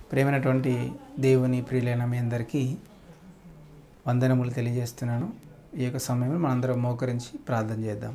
ప్రేమైనటువంటి దేవుని ప్రియులైన మీ అందరికీ వందనములు తెలియజేస్తున్నాను ఈ యొక్క సమయంలో మనందరం మోకరించి ప్రార్థన చేద్దాం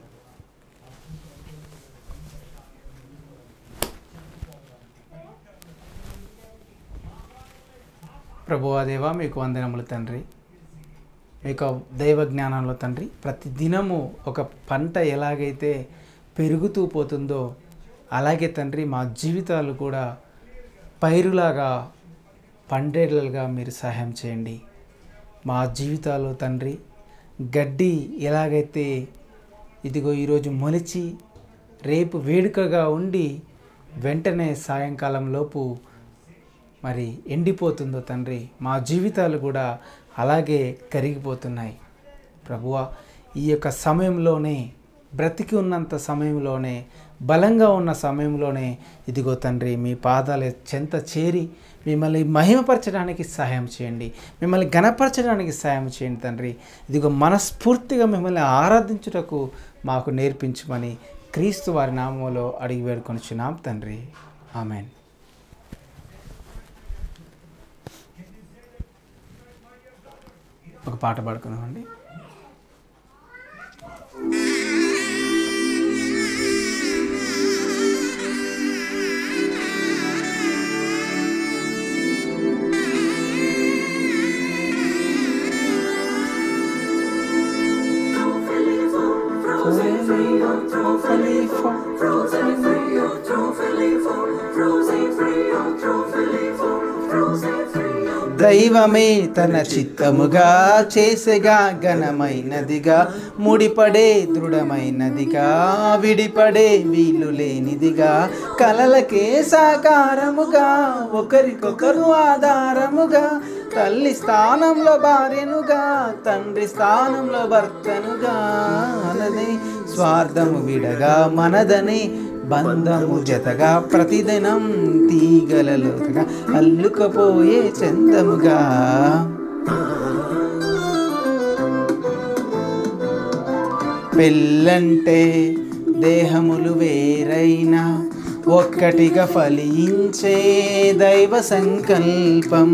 ప్రభువా దేవా మీకు వందనములు తండ్రి మీ యొక్క దైవ జ్ఞానంలో తండ్రి ప్రతి దినము ఒక పంట ఎలాగైతే పెరుగుతూ పోతుందో అలాగే తండ్రి మా జీవితాలు కూడా పైరులాగా పండేట్లుగా మీరు సహాయం చేయండి మా జీవితాలు తండ్రి గడ్డి ఎలాగైతే ఇదిగో ఈరోజు మొలిచి రేపు వేడుకగా ఉండి వెంటనే సాయంకాలం లోపు మరి ఎండిపోతుందో తండ్రి మా జీవితాలు కూడా అలాగే కరిగిపోతున్నాయి ప్రభువా ఈ యొక్క సమయంలోనే బ్రతికి ఉన్నంత సమయంలోనే బలంగా ఉన్న సమయంలోనే ఇదిగో తండ్రి మీ పాదాల చెంత చేరి మిమ్మల్ని మహిమపరచడానికి సహాయం చేయండి మిమ్మల్ని గణపరచడానికి సహాయం చేయండి తండ్రి ఇదిగో మనస్ఫూర్తిగా మిమ్మల్ని ఆరాధించుటకు మాకు నేర్పించమని క్రీస్తు వారి నామంలో అడిగి వేడుకొనిచున్నాం తండ్రి ఆమెన్ ఒక పాట పాడుకుందామండి దైవమే తన చిత్తముగా చేసెగా ఘనమైనదిగా ముడిపడే దృఢమైనదిగా విడిపడే వీలు లేనిదిగా కలలకే సాకారముగా ఒకరికొకరు ఆధారముగా తల్లి స్థానంలో భార్యనుగా తండ్రి స్థానంలో భర్తనుగా అనది స్వార్థము విడగా మనదని బంధము జతగా ప్రతిదినం తీగలలోతుగా అల్లుకపోయే చందముగా పెళ్ళంటే దేహములు వేరైనా ఒక్కటిగా ఫలించే దైవ సంకల్పం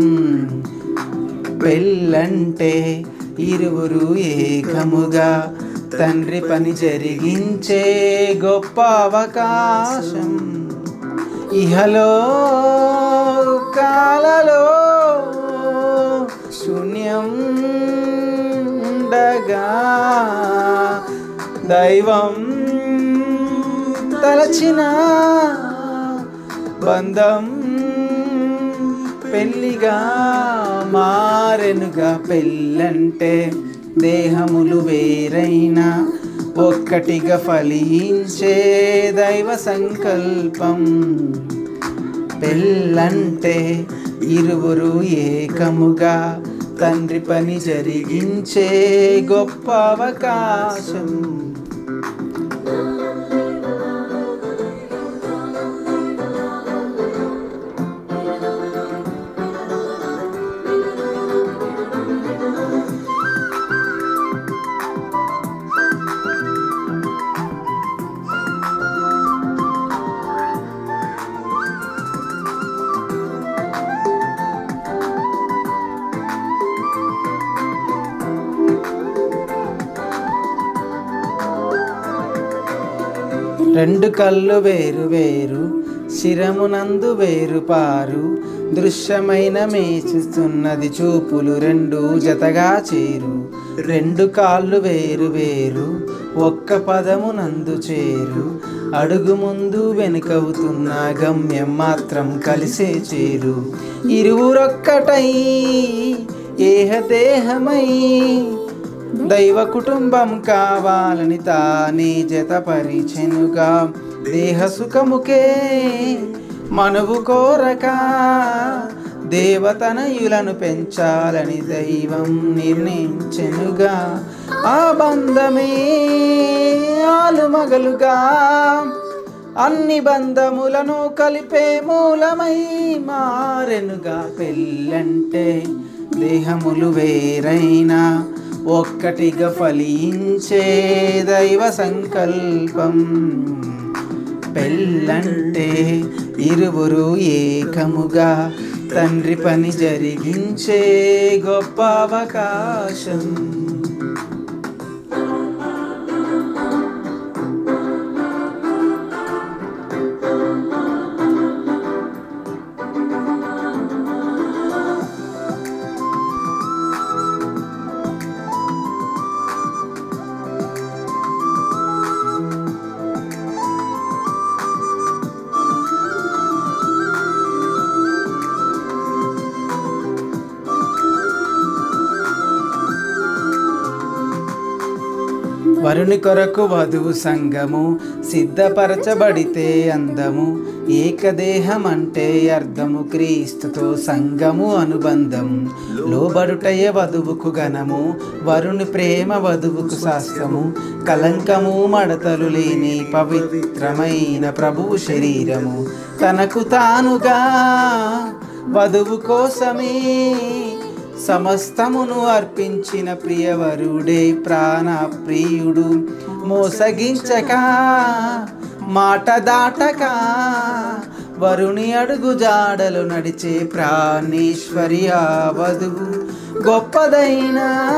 పెళ్ళంటే ఇరువురు ఏకముగా తండ్రి పని జరిగించే గొప్ప అవకాశం ఇహలో కాలలో శూన్యం ఉండగా దైవం తలచిన బంధం పెళ్ళిగా మారెనుగా పెళ్ళంటే దేహములు వేరైనా ఒక్కటిగా ఫలించే దైవ సంకల్పం పెళ్ళంటే ఇరువురు ఏకముగా తండ్రి పని జరిగించే గొప్ప అవకాశం రెండు కళ్ళు వేరు వేరు శిరమునందు వేరు పారు దృశ్యమైన మేచుతున్నది చూపులు రెండు జతగా చేరు రెండు కాళ్ళు వేరు వేరు ఒక్క పదము నందు చేరు అడుగు ముందు వెనుకవుతున్న గమ్యం మాత్రం కలిసే చేరు ఇరువురొక్కటై ఏహదేహమై దైవ కుటుంబం కావాలని తానే జతపరిచెనుగా దేహ సుఖముకే మనువు కోరక దేవతనయులను పెంచాలని దైవం నిర్ణయించెనుగా ఆ బంధమే ఆలుమగలుగా అన్ని బంధములను కలిపే మూలమై మారెనుగా పెళ్ళంటే దేహములు వేరైనా ఒక్కటిగా ఫలించే దైవ సంకల్పం పెళ్ళంటే ఇరువురు ఏకముగా తండ్రి పని జరిగించే గొప్ప అవకాశం వరుని కొరకు వధువు సంగము సిద్ధపరచబడితే అందము ఏకదేహం అంటే అర్థము క్రీస్తుతో సంగము అనుబంధం లోబడుటయే వధువుకు గణము వరుని ప్రేమ వధువుకు శాస్త్రము కలంకము మడతలు లేని పవిత్రమైన ప్రభువు శరీరము తనకు తానుగా వధువు కోసమే సమస్తమును అర్పించిన ప్రియవరుడే ప్రాణ ప్రియుడు మోసగించక మాట దాటక వరుని అడుగు జాడలు నడిచే ప్రాణేశ్వరి ఆ వధువు గొప్పదైన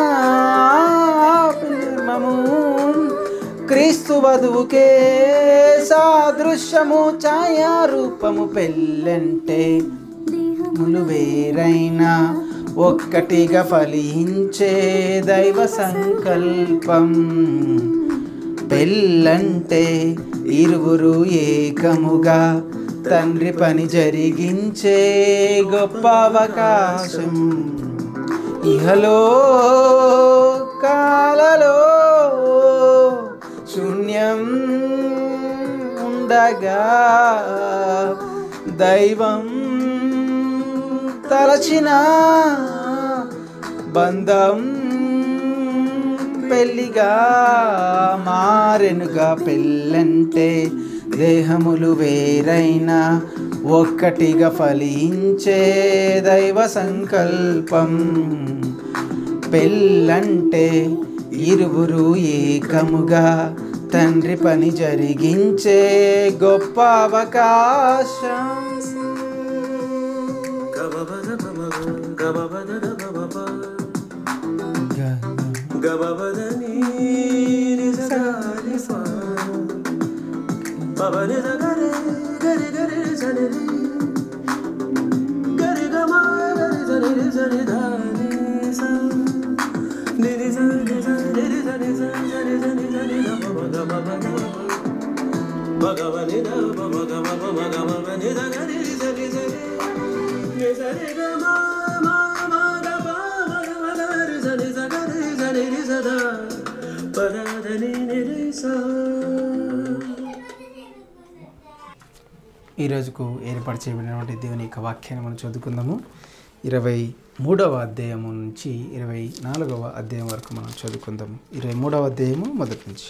ప్రేమము క్రీస్తు వధువుకే సాదృశ్యము ఛాయారూపము పెళ్ళంటే ములు వేరైనా ఒక్కటిగా ఫలించే దైవ సంకల్పం పెళ్ళంటే ఇరువురు ఏకముగా తండ్రి పని జరిగించే గొప్ప అవకాశం ఇహలో కాలలో శూన్యం ఉండగా దైవం తలచిన బంధం పెళ్ళిగా మారెనుగా పెళ్ళంటే దేహములు వేరైనా ఒక్కటిగా ఫలించే దైవ సంకల్పం పెళ్ళంటే ఇరువురు ఏకముగా తండ్రి పని జరిగించే గొప్ప అవకాశం ఈ రోజుకు ఏర్పాటు చేయబడినటువంటి దేవుని యొక్క వాక్యాన్ని మనం చదువుకుందాము ఇరవై మూడవ అధ్యాయము నుంచి ఇరవై నాలుగవ అధ్యాయం వరకు మనం చదువుకుందాము ఇరవై మూడవ అధ్యాయము మొదటి నుంచి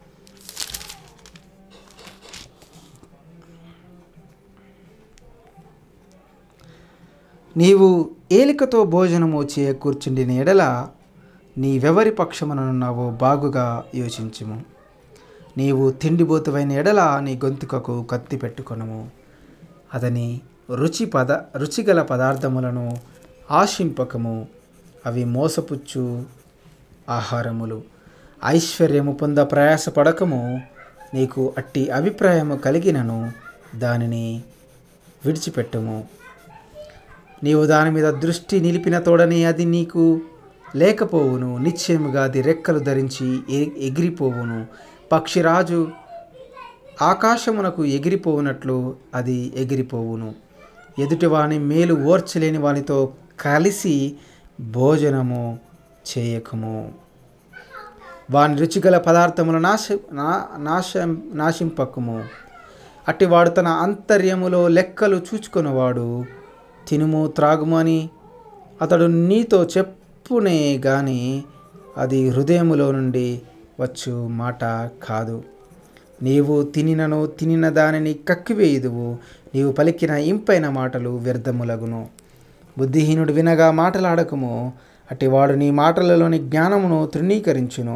నీవు ఏలికతో భోజనము చేయ కూర్చుండిన ఎడల నీవెవరి పక్షముననున్నావో బాగుగా యోచించుము నీవు తిండిబోతువైన ఎడల నీ గొంతుకకు కత్తి పెట్టుకొనము అతని రుచి పద రుచిగల పదార్థములను ఆశింపకము అవి మోసపుచ్చు ఆహారములు ఐశ్వర్యము పొంద ప్రయాసపడకము నీకు అట్టి అభిప్రాయము కలిగినను దానిని విడిచిపెట్టుము నీవు దాని మీద దృష్టి నిలిపిన తోడని అది నీకు లేకపోవును నిశ్చయముగా అది రెక్కలు ధరించి ఎ- ఎగిరిపోవును పక్షిరాజు ఆకాశమునకు ఎగిరిపోవునట్లు అది ఎగిరిపోవును ఎదుటివాని మేలు ఓర్చలేని వానితో కలిసి భోజనము చేయకము వాని రుచిగల పదార్థములు నాశ నా నాశ నాశింపకము అట్టివాడు తన అంతర్యములో లెక్కలు చూచుకొనివాడు తినుము త్రాగుము అని అతడు నీతో చెప్పునే గాని అది హృదయములో నుండి వచ్చు మాట కాదు నీవు తినినను తినిన దానిని కక్కివేయుదువు నీవు పలికిన ఇంపైన మాటలు వ్యర్థములగును బుద్ధిహీనుడు వినగా మాటలాడకము అటివాడు నీ మాటలలోని జ్ఞానమును తృణీకరించును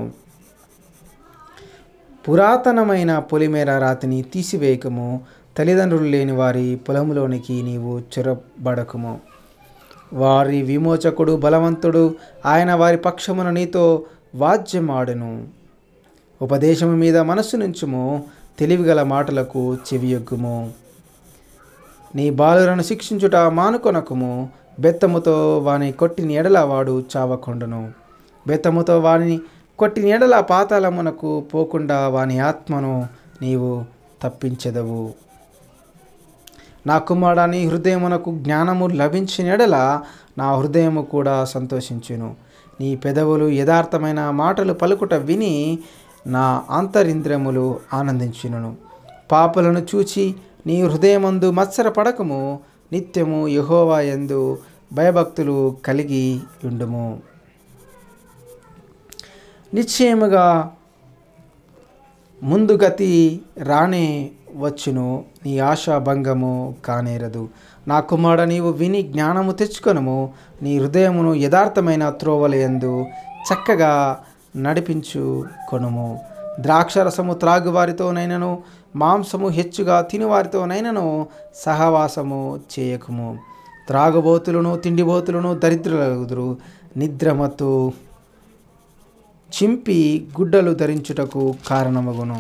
పురాతనమైన పొలిమేర రాతిని తీసివేయకము తల్లిదండ్రులు లేని వారి పొలములోనికి నీవు చొరబడకము వారి విమోచకుడు బలవంతుడు ఆయన వారి పక్షమున నీతో వాద్యమాడును ఉపదేశము మీద మనస్సు నుంచుము తెలివిగల మాటలకు చెవియొగ్గుము నీ బాలులను శిక్షించుట మానుకొనకుము బెత్తముతో వాని కొట్టిన ఎడల వాడు చావకుండును బెత్తముతో వాని కొట్టిన ఎడల పాతాళమునకు పోకుండా వాని ఆత్మను నీవు తప్పించెదవు నా కుమారుడా నీ హృదయమునకు జ్ఞానము లభించిన ఎడల నా హృదయము కూడా సంతోషించును నీ పెదవులు యథార్థమైన మాటలు పలుకుట విని నా అంతరింద్రియములు ఆనందించును పాపలను చూచి నీ హృదయమందు మత్సర పడకము నిత్యము యహోవా యందు భయభక్తులు కలిగి ఉండుము నిశ్చయముగా ముందు గతి రానే వచ్చును నీ ఆశాభంగము కానేరదు నా కుమారుడ నీవు విని జ్ఞానము తెచ్చుకొనము నీ హృదయమును యథార్థమైన త్రోవలయందు చక్కగా నడిపించు కొనుము ద్రాక్షరసము త్రాగువారితోనైనను మాంసము హెచ్చుగా తినువారితోనైనను సహవాసము చేయకుము త్రాగుబోతులను తిండిబోతులను దరిద్రులగుదురు నిద్రమత్తు చింపి గుడ్డలు ధరించుటకు కారణమగును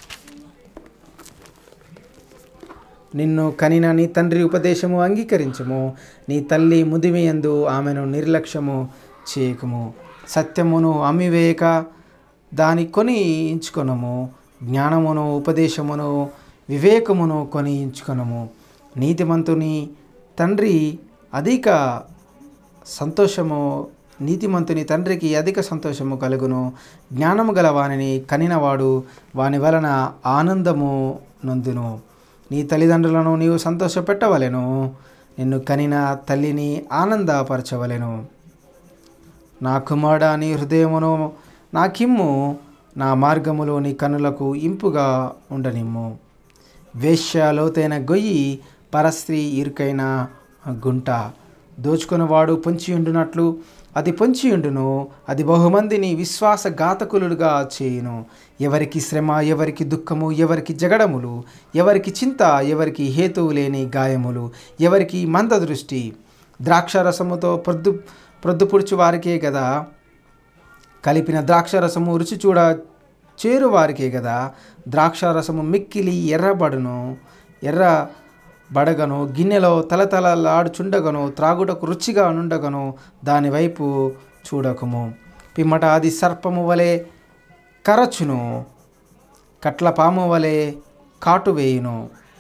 నిన్ను కనిన నీ తండ్రి ఉపదేశము అంగీకరించము నీ తల్లి ముదిమియందు ఆమెను నిర్లక్ష్యము చేయకము సత్యమును అమ్మివేయక దాని కొని ఎంచుకొనము జ్ఞానమును ఉపదేశమును వివేకమును కొని ఎంచుకొనము నీతిమంతుని తండ్రి అధిక సంతోషము నీతిమంతుని తండ్రికి అధిక సంతోషము కలుగును జ్ఞానము గల వానిని కనినవాడు వాని వలన ఆనందము నొందును నీ తల్లిదండ్రులను నీవు సంతోషపెట్టవలెను నిన్ను కనిన తల్లిని ఆనందపరచవలెను నా కుమారుడా నీ హృదయమును నా కిమ్ము నా మార్గములో నీ కనులకు ఇంపుగా ఉండనిమ్ము వేశ్య లోతైన గొయ్యి పరస్త్రీ ఇరుకైన గుంట దోచుకున్నవాడు పొంచియుండునట్లు అది పొంచియుండును అది బహుమందిని విశ్వాసఘాతకులుగా చేయును ఎవరికి శ్రమ ఎవరికి దుఃఖము ఎవరికి జగడములు ఎవరికి చింత ఎవరికి హేతువు లేని గాయములు ఎవరికి మంద దృష్టి ద్రాక్షరసముతో ప్రొద్దు ప్రొద్దుపుడుచు వారికే కదా కలిపిన ద్రాక్షరసము రుచి చూడ చేరు వారికే కదా ద్రాక్షారసము మిక్కిలి ఎర్రబడును ఎర్ర బడగను గిన్నెలో తలతలలాడుచుండగను త్రాగుటకు రుచిగా నుండగను దానివైపు చూడకము పిమ్మట అది సర్పము వలె కరచును కట్ల పాము వలె కాటు వేయును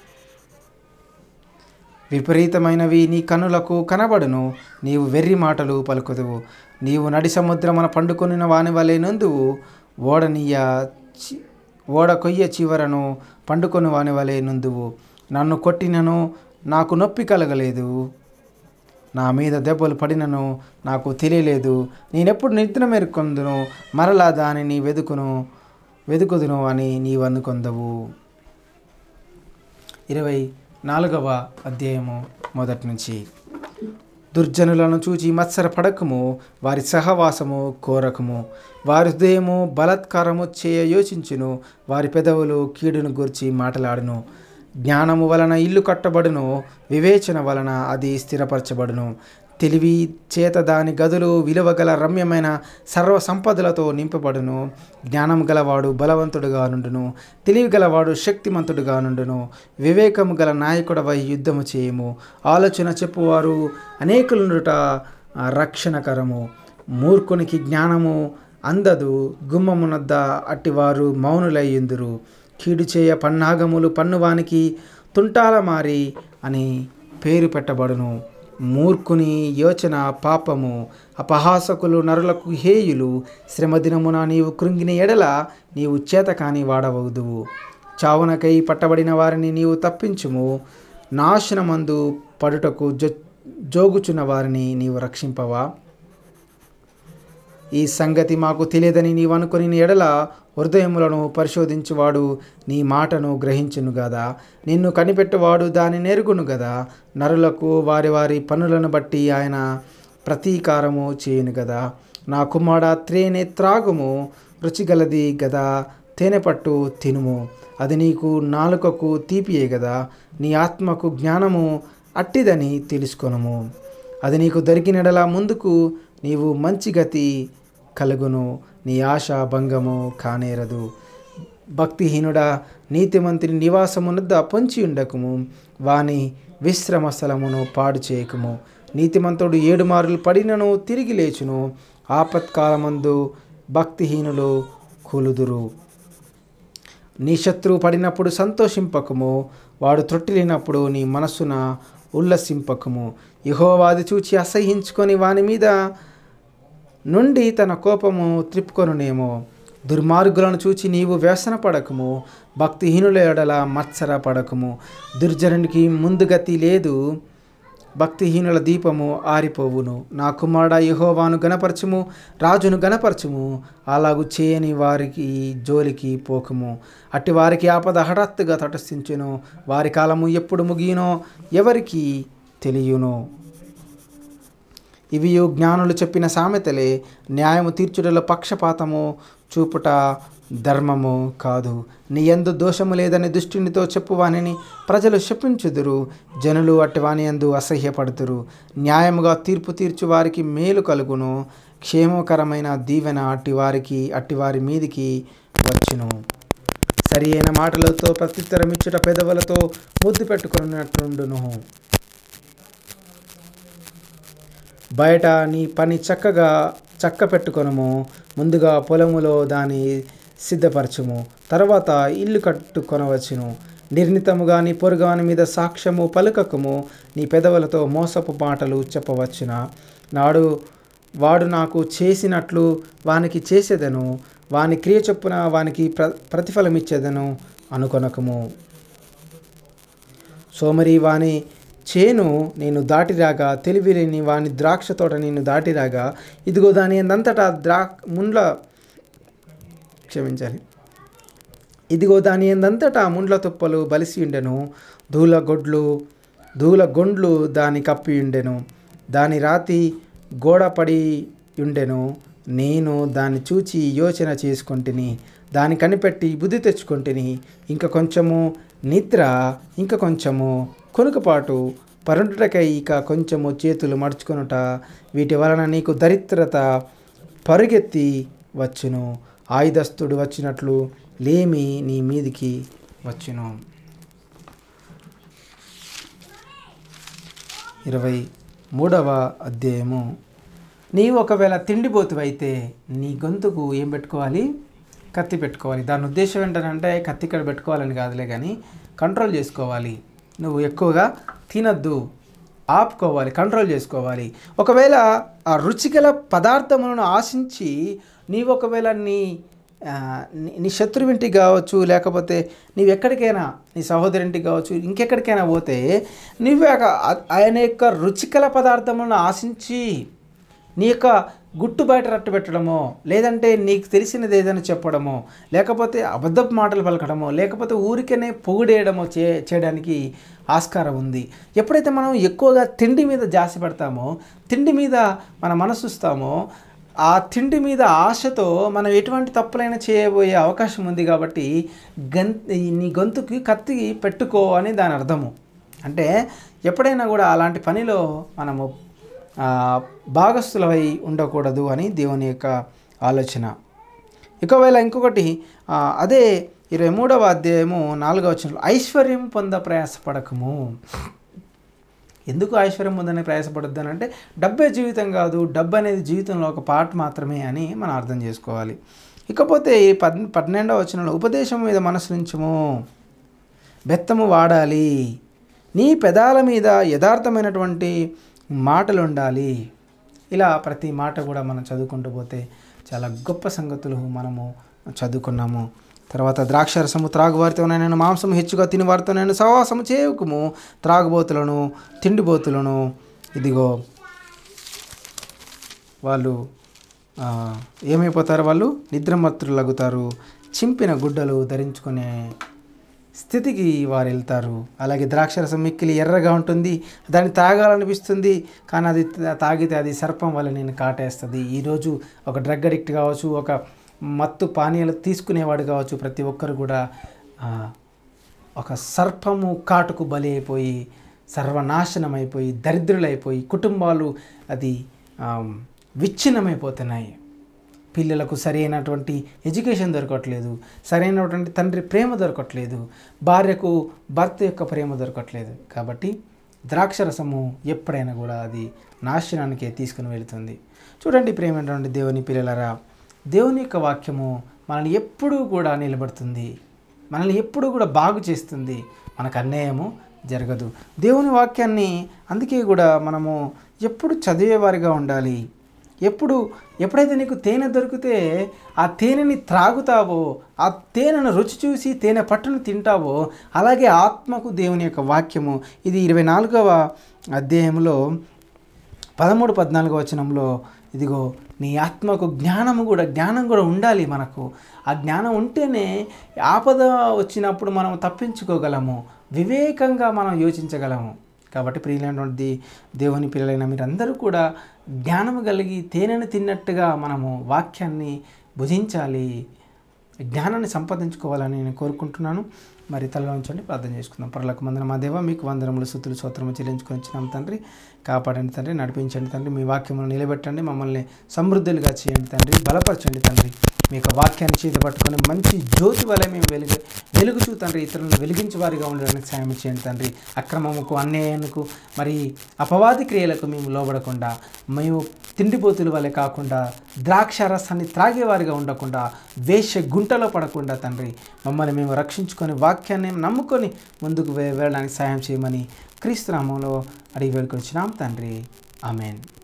విపరీతమైనవి నీ కనులకు కనబడును నీవు వెర్రి మాటలు పలుకుదువు నీవు నడి సముద్రమున పండుకొనిన వాని వలె నందువు ఓడనీయ చి- ఓడ కొయ్య చివరను పండుకొని వాని వలె నుందువు నన్ను కొట్టినను నాకు నొప్పి కలగలేదు నా మీద దెబ్బలు పడినను నాకు తెలియలేదు నేనెప్పుడు నిద్ర మేర్కొందును మరలా దానిని వెదుకును వెదుకుదును అని నీవు అందుకొందవు ఇరవై నాలుగవ అధ్యాయము మొదటి నుంచి దుర్జనులను చూచి మత్సర పడకము వారి సహవాసము కోరకము వారి హృదయము బలత్కారము చేయ యోచించును వారి పెదవులు కీడును గురించి మాట్లాడును జ్ఞానము వలన ఇల్లు కట్టబడును వివేచన వలన అది స్థిరపరచబడును తెలివి చేత దాని గదులు విలువగల రమ్యమైన సర్వ సంపదలతో నింపబడును జ్ఞానం గలవాడు బలవంతుడుగా నుండును తెలివి గలవాడు శక్తిమంతుడుగా నుండును వివేకము గల నాయకుడవై యుద్ధము చేయము ఆలోచన చెప్పువారు అనేకులుండుట ఆ, రక్షణకరము మూర్ఖునికి జ్ఞానము అందదు గుమ్మమునద్ద అట్టివారు మౌనులయ్యుందురు కీడు చేయ పన్నాగములు పన్నువానికి తుంటాల మారి అని పేరు పెట్టబడును మూర్ఖుని యోచన పాపము అపహాసకులు నరులకు హేయులు శ్రమదినమున నీవు కృంగిన ఎడల నీవు చేతకాని వాడవదువు చావునకై పట్టబడిన వారిని నీవు తప్పించుము నాశనమందు పడుటకు జో జోగుచున్న వారిని నీవు రక్షింపవా ఈ సంగతి మాకు తెలియదని నీవు అనుకుని ఎడల హృదయములను పరిశోధించువాడు నీ మాటను గ్రహించును గదా నిన్ను కనిపెట్టువాడు దాని నెరుగును గదా నరులకు వారి వారి పనులను బట్టి ఆయన ప్రతీకారము చేయును గదా నా కుమార త్రేనే త్రాగుము రుచిగలది గదా తేనె పట్టు తినుము అది నీకు నాలుకకు తీపియే గదా నీ ఆత్మకు జ్ఞానము అట్టిదని తెలుసుకొనుము అది నీకు దొరికినడలా ముందుకు నీవు మంచి గతి కలుగును నీ ఆశ భంగము కానేరదు భక్తిహీనుడా నీతిమంతుని నివాసమునద్ద పొంచి ఉండకుము వాని విశ్రమ స్థలమును పాడు చేయకుము నీతిమంతుడు ఏడు మారులు పడినను తిరిగి లేచును ఆపత్కాలమందు భక్తిహీనులు కూలుదురు నీ శత్రువు పడినప్పుడు సంతోషింపకము వాడు త్రొట్టిలినప్పుడు నీ మనస్సున ఉల్లసింపకము యహోవాది చూచి అసహించుకొని వాని మీద నుండి తన కోపము త్రిప్పుకొనునేమో దుర్మార్గులను చూచి నీవు వ్యసన పడకము భక్తిహీనుల ఎడల మత్సర పడకము దుర్జనునికి ముందుగతి లేదు భక్తిహీనుల దీపము ఆరిపోవును నా కుమారుడ యహోవాను గనపరచుము రాజును గనపరచుము అలాగు చేయని వారికి జోలికి పోకము అట్టి వారికి ఆపద హఠాత్తుగా తటస్థించును వారి కాలము ఎప్పుడు ముగియునో ఎవరికి తెలియను ఇవి జ్ఞానులు చెప్పిన సామెతలే న్యాయము తీర్చుటలో పక్షపాతము చూపుట ధర్మము కాదు నీ ఎందు దోషము లేదని దుష్టునితో చెప్పువానిని ప్రజలు శపించుదురు జనులు అట్టివాని ఎందు అసహ్యపడుతురు న్యాయముగా తీర్పు తీర్చు వారికి మేలు కలుగును క్షేమకరమైన దీవెన అట్టివారికి అట్టివారి మీదికి వచ్చును సరి అయిన మాటలతో ప్రత్యుత్తరమిచ్చుట పెదవులతో ముద్దు పెట్టుకున్నట్లుండును బయట నీ పని చక్కగా చక్క పెట్టుకొనము ముందుగా పొలములో దాని సిద్ధపరచుము తర్వాత ఇల్లు కట్టుకొనవచ్చును నిర్ణితముగా నీ పొరుగాని మీద సాక్ష్యము పలుకకము నీ పెదవులతో మోసపు మాటలు చెప్పవచ్చున నాడు వాడు నాకు చేసినట్లు వానికి చేసేదను వాని క్రియ చొప్పున వానికి ప్ర ప్రతిఫలం ఇచ్చేదను అనుకొనకము సోమరి వాని చేను నేను దాటిరాగా తెలివిలేని వాని ద్రాక్ష తోట నేను దాటిరాగా ఇదిగో దాని ఎందంతటా ద్రా ముండ్ల క్షమించాలి ఇదిగో దాని ఎందంతటా ముండ్ల తుప్పలు బలిసి ఉండెను ధూల గొడ్లు ధూల గొండ్లు దాని కప్పి ఉండెను దాని రాతి గోడ పడి ఉండెను నేను దాన్ని చూచి యోచన చేసుకొంటిని దాని కనిపెట్టి బుద్ధి తెచ్చుకొంటిని ఇంకా కొంచెము నిద్ర ఇంకా కొంచెము కొనుకపాటు పరుండుటకై ఇక కొంచెము చేతులు మడుచుకొనుట వీటి వలన నీకు దరిద్రత పరుగెత్తి వచ్చును ఆయుధస్తుడు వచ్చినట్లు లేమి నీ మీదికి వచ్చును ఇరవై మూడవ అధ్యాయము నీవు ఒకవేళ తిండిపోతువైతే నీ గొంతుకు ఏం పెట్టుకోవాలి కత్తి పెట్టుకోవాలి దాని ఉద్దేశం ఏంటంటే కత్తి ఇక్కడ పెట్టుకోవాలని కాదులే కానీ కంట్రోల్ చేసుకోవాలి నువ్వు ఎక్కువగా తినద్దు ఆపుకోవాలి కంట్రోల్ చేసుకోవాలి ఒకవేళ ఆ రుచిగల పదార్థములను ఆశించి నీవు ఒకవేళ నీ ఆ, నీ- నీ శత్రువింటికి కావచ్చు లేకపోతే నీవు ఎక్కడికైనా నీ సహోదరింటికి కావచ్చు ఇంకెక్కడికైనా పోతే నువ్వు ఆ- ఆయన యొక్క రుచికల పదార్థములను ఆశించి నీ యొక్క గుట్టు బయట రట్టు పెట్టడమో లేదంటే నీకు తెలిసినది ఏదైనా చెప్పడమో లేకపోతే అబద్ధపు మాటలు పలకడమో లేకపోతే ఊరికనే పొగిడేయడమో చే చేయడానికి ఆస్కారం ఉంది ఎప్పుడైతే మనం ఎక్కువగా తిండి మీద జాసి పెడతామో తిండి మీద మన మనసుస్తామో ఆ తిండి మీద ఆశతో మనం ఎటువంటి తప్పులైనా చేయబోయే అవకాశం ఉంది కాబట్టి గన్ నీ గొంతుకి కత్తి పెట్టుకో అని దాని అర్థము అంటే ఎప్పుడైనా కూడా అలాంటి పనిలో మనము ఆ, భాగస్థులమై ఉండకూడదు అని దేవుని యొక్క ఆలోచన ఒకవేళ ఇంకొకటి ఆ, అదే ఇరవై మూడవ అధ్యాయము నాలుగవ వచనంలో ఐశ్వర్యం పొంద ప్రయాసపడకము ఎందుకు ఐశ్వర్యం పొందని ప్రయాసపడద్దు అని అంటే డబ్బే జీవితం కాదు డబ్బు అనేది జీవితంలో ఒక పార్ట్ మాత్రమే అని మనం అర్థం చేసుకోవాలి ఇకపోతే ఈ పద్ పన్నెండవ వచనంలో ఉపదేశం మీద మనసు నుంచము బెత్తము వాడాలి నీ పెదాల మీద యథార్థమైనటువంటి మాటలు ఉండాలి ఇలా ప్రతి మాట కూడా మనం చదువుకుంటూ పోతే చాలా గొప్ప సంగతులు మనము చదువుకున్నాము తర్వాత ద్రాక్షరసము త్రాగువారితో నేను మాంసం హెచ్చుగా తిని వారితో నేను సహవాసము చేయకుము త్రాగుబోతులను తిండిబోతులను ఇదిగో వాళ్ళు ఆ, ఏమైపోతారు వాళ్ళు నిద్రమత్తులగుతారు చింపిన గుడ్డలు ధరించుకునే స్థితికి వారు వెళ్తారు అలాగే ద్రాక్షరసం మిక్కిలి ఎర్రగా ఉంటుంది దాన్ని తాగాలనిపిస్తుంది కానీ అది తా- తాగితే అది సర్పం వల్ల నేను కాటేస్తుంది ఈరోజు ఒక డ్రగ్ అడిక్ట్ కావచ్చు ఒక మత్తు పానీయాలు తీసుకునేవాడు కావచ్చు ప్రతి ఒక్కరు కూడా ఆ, ఒక సర్పము కాటుకు బలి అయిపోయి సర్వనాశనమైపోయి దరిద్రులైపోయి కుటుంబాలు అది ఆ, విచ్ఛిన్నమైపోతున్నాయి పిల్లలకు సరైనటువంటి ఎడ్యుకేషన్ దొరకట్లేదు సరైనటువంటి తండ్రి ప్రేమ దొరకట్లేదు భార్యకు భర్త యొక్క ప్రేమ దొరకట్లేదు కాబట్టి ద్రాక్షరసము ఎప్పుడైనా కూడా అది నాశనానికే తీసుకుని వెళుతుంది చూడండి ప్రేమైనటువంటి దేవుని పిల్లలరా దేవుని యొక్క వాక్యము మనల్ని ఎప్పుడూ కూడా నిలబడుతుంది మనల్ని ఎప్పుడూ కూడా బాగు చేస్తుంది మనకు అన్యాయము జరగదు దేవుని వాక్యాన్ని అందుకే కూడా మనము ఎప్పుడు చదివేవారిగా ఉండాలి ఎప్పుడు ఎప్పుడైతే నీకు తేనె దొరికితే ఆ తేనెని త్రాగుతావో ఆ తేనెను రుచి చూసి తేనె పట్టును తింటావో అలాగే ఆత్మకు దేవుని యొక్క వాక్యము ఇది ఇరవై నాలుగవ అధ్యాయంలో పదమూడు పద్నాలుగో వచనంలో ఇదిగో నీ ఆత్మకు జ్ఞానము కూడా జ్ఞానం కూడా ఉండాలి మనకు ఆ జ్ఞానం ఉంటేనే ఆపద వచ్చినప్పుడు మనం తప్పించుకోగలము వివేకంగా మనం యోచించగలము కాబట్టి ప్రియులైనటువంటి దేవుని పిల్లలైన మీరందరూ కూడా జ్ఞానము కలిగి తేనెను తిన్నట్టుగా మనము వాక్యాన్ని భుజించాలి జ్ఞానాన్ని సంపాదించుకోవాలని నేను కోరుకుంటున్నాను మరి తలలో ఉంచండి ప్రార్థన చేసుకుందాం పరలకు మందన మా దేవ మీకు వందనములు సుతులు సూత్రము చెల్లించుకొని వచ్చినాం తండ్రి కాపాడండి తండ్రి నడిపించండి తండ్రి మీ వాక్యమును నిలబెట్టండి మమ్మల్ని సమృద్ధులుగా చేయండి తండ్రి బలపరచండి తండ్రి మీ యొక్క వాక్యాన్ని చేతి పట్టుకొని మంచి జ్యోతి వలె మేము వెలుగు వెలుగుచూ తండ్రి ఇతరులను వెలిగించే వారిగా ఉండడానికి సాయం చేయండి తండ్రి అక్రమముకు అన్యాయానికి మరి అపవాది క్రియలకు మేము లోబడకుండా మేము తిండిపోతుల వలె కాకుండా ద్రాక్ష రసాన్ని త్రాగేవారిగా ఉండకుండా వేష గుంటలో పడకుండా తండ్రి మమ్మల్ని మేము రక్షించుకొని వాక్యాన్ని నమ్ముకొని ముందుకు వె- వెళ్ళడానికి సాయం చేయమని క్రీస్తు నామంలో అడిగి వేడుకొచ్చినాం తండ్రి ఆమెన్